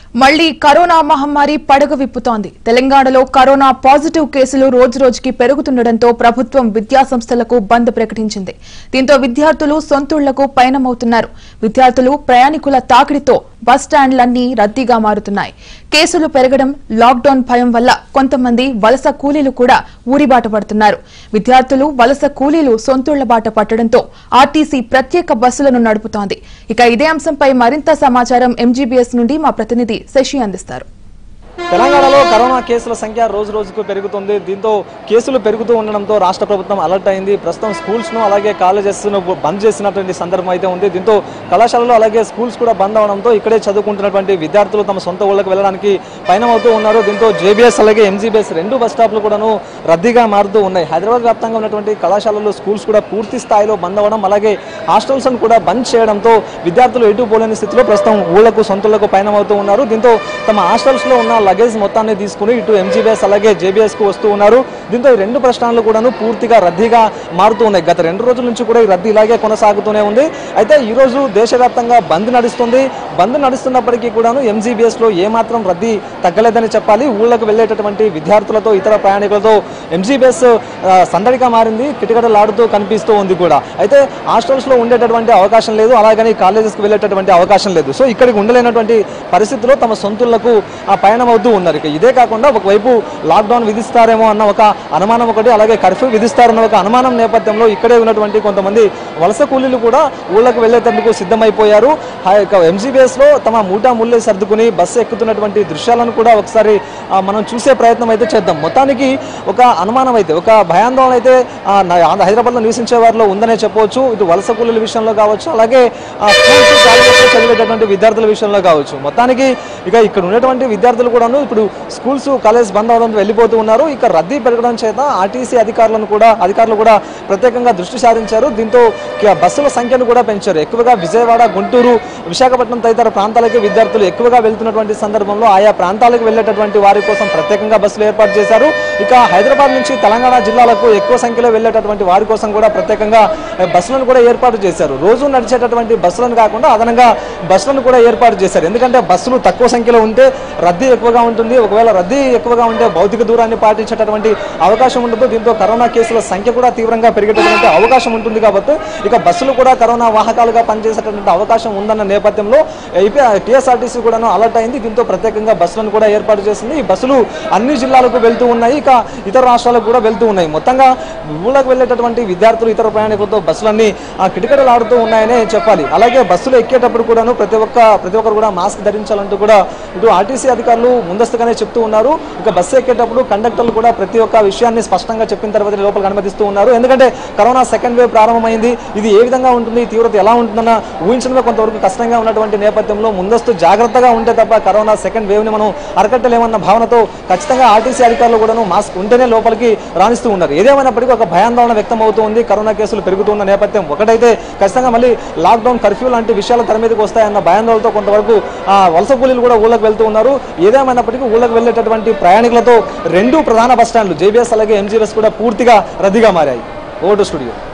మళ్లీ కరోనా మహమ్మారి పడగ విప్పుతోంది తెలంగాణలో కరోనా పాజిటివ్ కేసులు రోజురోజుకి పెరుగుతుండటంతో ప్రభుత్వం విద్యాసంస్థలకు బంద్ ప్రకటించింది దీంతో విద్యార్థులు సొంతూళ్లకు పయనమవుతున్నారు విద్యార్థులు ప్రయాణికుల తాకిడితో బస్ స్టాండ్లన్నీ రద్దీగా మారుతున్నాయి కేసులు పెరగడం లాక్డౌన్ భయం వల్ల కొంతమంది వలస కూలీలు కూడా ఊరిబాట పడుతున్నారు విద్యార్థులు వలస కూలీలు సొంతూళ్ల బాట పట్టడంతో ఆర్టీసీ ప్రత్యేక బస్సులను నడుపుతోంది ఇక ఇదే అంశంపై మరింత సమాచారం ఎంజీబీఎస్ నుండి మా ప్రతినిధి శశి అందిస్తారు తెలంగాణలో కరోనా కేసుల సంఖ్య రోజు రోజుకు పెరుగుతుంది దీంతో కేసులు పెరుగుతూ ఉండడంతో రాష్ట్ర ప్రభుత్వం అలర్ట్ అయింది ప్రస్తుతం స్కూల్స్ ను అలాగే కాలేజెస్ ను బంద్ చేసినటువంటి సందర్భం అయితే ఉంది దీంతో కళాశాలలు అలాగే స్కూల్స్ కూడా బంద్ అవడంతో ఇక్కడే చదువుకుంటున్నటువంటి విద్యార్థులు తమ సొంత ఊళ్ళకి వెళ్ళడానికి పయనమవుతూ ఉన్నారు దీంతో జేబీఎస్ అలాగే ఎంజీబీఎస్ రెండు బస్ స్టాప్లు కూడాను రద్దీగా మారుతూ ఉన్నాయి హైదరాబాద్ వ్యాప్తంగా ఉన్నటువంటి కళాశాలలు స్కూల్స్ కూడా పూర్తి స్థాయిలో బంద్ అవ్వడం అలాగే హాస్టల్స్ కూడా బంద్ చేయడంతో విద్యార్థులు ఎటు పోలేని స్థితిలో ప్రస్తుతం ఊళ్ళకు సొంతలకు పయనమవుతూ ఉన్నారు దీంతో తమ హాస్టల్స్ లో ఉన్న లగేజ్ మొత్తాన్ని తీసుకుని ఇటు ఎంజీబీఎస్ అలాగే జేబీఎస్ కు వస్తూ ఉన్నారు దీంతో ఈ రెండు ప్రశ్నలు కూడాను పూర్తిగా రద్దీగా మారుతూ ఉన్నాయి గత రెండు రోజుల నుంచి కూడా ఈ రద్దీ ఇలాగే కొనసాగుతూనే ఉంది అయితే ఈ రోజు దేశవ్యాప్తంగా బంద్ నడుస్తుంది బంద్ నడుస్తున్నప్పటికీ కూడాను ఎంజీబీఎస్ లో ఏమాత్రం రద్దీ తగ్గలేదని చెప్పాలి ఊళ్ళకు వెళ్ళేటటువంటి విద్యార్థులతో ఇతర ప్రయాణికులతో ఎంజీబీఎస్ సందడిగా మారింది కిటకిటలాడుతూ కనిపిస్తూ ఉంది కూడా అయితే హాస్టల్స్ లో ఉండేటటువంటి అవకాశం లేదు అలాగని కాలేజెస్ కి వెళ్ళేటటువంటి అవకాశం లేదు సో ఇక్కడికి ఉండలేనటువంటి పరిస్థితిలో తమ సొంతులకు ఆ పయనం అవుతూ ఉన్నారు ఇక ఇదే కాకుండా ఒకవైపు లాక్డౌన్ విధిస్తారేమో అన్న ఒక అనుమానం ఒకటి అలాగే కర్ఫ్యూ విధిస్తారన్న ఒక అనుమానం నేపథ్యంలో ఇక్కడే ఉన్నటువంటి కొంతమంది వలస కూలీలు కూడా ఊళ్ళకు వెళ్ళేందుకు సిద్ధమైపోయారు ఎంజీబీఎస్ లో తమ మూటా ముళ్ళే సర్దుకుని బస్సు ఎక్కుతున్నటువంటి దృశ్యాలను కూడా ఒకసారి ఆ, మనం చూసే ప్రయత్నం అయితే చేద్దాం మొత్తానికి ఒక అనుమానం అయితే ఒక భయాందోళన అయితే ఆ, నా- హైదరాబాద్ లో నివసించే వారిలో ఉందనే చెప్పవచ్చు ఇటు వలస కూలీల విషయంలో కావచ్చు అలాగే ఆ, స్కూల్స్ కాలేజెస్ చదివేటటువంటి విద్యార్థుల విషయంలో కావచ్చు మొత్తానికి ఇక ఇక్కడ ఉన్నటువంటి విద్యార్థులు కూడాను ఇప్పుడు స్కూల్స్ కాలేజ్ బంద్ అవడంతో వెళ్ళిపోతూ ఉన్నారు ఇక రద్దీ పెరగడం చేత ఆర్టీసీ అధికారులను కూడా అధికారులు కూడా ప్రత్యేకంగా దృష్టి సారించారు దీంతో ఇక బస్సుల సంఖ్యను కూడా పెంచారు ఎక్కువగా విజయవాడ గుంటూరు విశాఖపట్నం తదితర ప్రాంతాలకి విద్యార్థులు ఎక్కువగా వెళ్తున్నటువంటి సందర్భంలో ఆయా ప్రాంతాలకు వెళ్ళేటటువంటి వారి కోసం ప్రత్యేకంగా బస్సులు ఏర్పాటు చేశారు ఇక హైదరాబాద్ నుంచి తెలంగాణ జిల్లాలకు ఎక్కువ సంఖ్యలో వెళ్ళేటటువంటి వారి కోసం కూడా ప్రత్యేకంగా ఆ, బస్సులను కూడా ఏర్పాటు చేశారు రోజు నడిచేటటువంటి బస్సులను కాకుండా అదనంగా బస్సులను కూడా ఏర్పాటు చేశారు ఎందుకంటే బస్సులు తక్కువ సంఖ్యలో ఉంటే రద్దీ ఎక్కువగా ఉంటుంది ఒకవేళ రద్దీ ఎక్కువగా ఉంటే భౌతిక దూరాన్ని పాటించేటటువంటి అవకాశం ఉండదు దీంతో కరోనా కేసుల సంఖ్య కూడా తీవ్రంగా పెరిగేటటువంటి అవకాశం ఉంటుంది కాబట్టి ఇక బస్సులు కూడా కరోనా వాహకాలుగా పనిచేసేటటువంటి అవకాశం ఉందన్న నేపథ్యంలో ఏపీ టీఎస్ఆర్టీసీ కూడాను అలర్ట్ అయింది దీంతో ప్రత్యేకంగా బస్సులను కూడా ఏర్పాటు చేసింది ఈ బస్సులు అన్ని జిల్లాలకు వెళ్తూ ఉన్నాయి ఇక ఇతర రాష్ట్రాలకు కూడా వెళ్తూ ఉన్నాయి మొత్తంగా ఊళ్ళకు వెళ్ళేటటువంటి విద్యార్థులు ఇతర ప్రయాణికులతో బస్సులన్నీ ఆ కిటకిటలాడుతూ ఉన్నాయనే చెప్పాలి అలాగే బస్సులు ఎక్కేటప్పుడు కూడాను ప్రతి ఒక్క ప్రతి ఒక్కరు కూడా మాస్క్ ధరించాలంటూ కూడా ఇటు ఆర్టీసీ అధికారులు ముందస్తుగానే చెప్తూ ఉన్నారు ఇక బస్సు ఎక్కేటప్పుడు కండక్టర్లు కూడా ప్రతి ఒక్క విషయాన్ని స్పష్టంగా చెప్పిన తర్వాత లోపలికి అనుమతిస్తూ ఉన్నారు ఎందుకంటే కరోనా సెకండ్ వేవ్ ప్రారంభమైంది ఇది ఏ విధంగా ఉంటుంది తీవ్రత ఎలా ఉంటుందన్న ఊహించడమే కొంతవరకు కష్టంగా ఉన్నటువంటి నేపథ్యంలో ముందస్తు జాగ్రత్తగా ఉంటే తప్ప కరోనా సెకండ్ వేవ్ ని మనం అరకట్టలేమన్న భావనతో ఖచ్చితంగా ఆర్టీసీ అధికారులు కూడాను మాస్క్ ఉంటేనే లోపలికి రాణిస్తూ ఉన్నారు ఏదేమైనప్పటికీ ఒక భయాందోళన వ్యక్తం అవుతూ ఉంది కరోనా కేసులు పెరుగుతున్న నేపథ్యం ఒకటైతే ఖచ్చితంగా మళ్ళీ లాక్డౌన్ కర్ఫ్యూ లాంటి విషయాలు తెర మీదకి వస్తాయన్న భయాందోళనతో కొంతవరకు ఆ, వలస కూలీలు కూడా ఊళ్ళకి వెళ్తూ ఉన్నారు ఏదేమైనప్పటికీ ఊళ్ళకి వెళ్ళేటటువంటి ప్రయాణికులతో రెండు ప్రధాన బస్ స్టాండ్లు జేబీఎస్ అలాగే ఎంజీఎస్ కూడా పూర్తిగా రద్దీగా మారాయి ఓటు స్టూడియో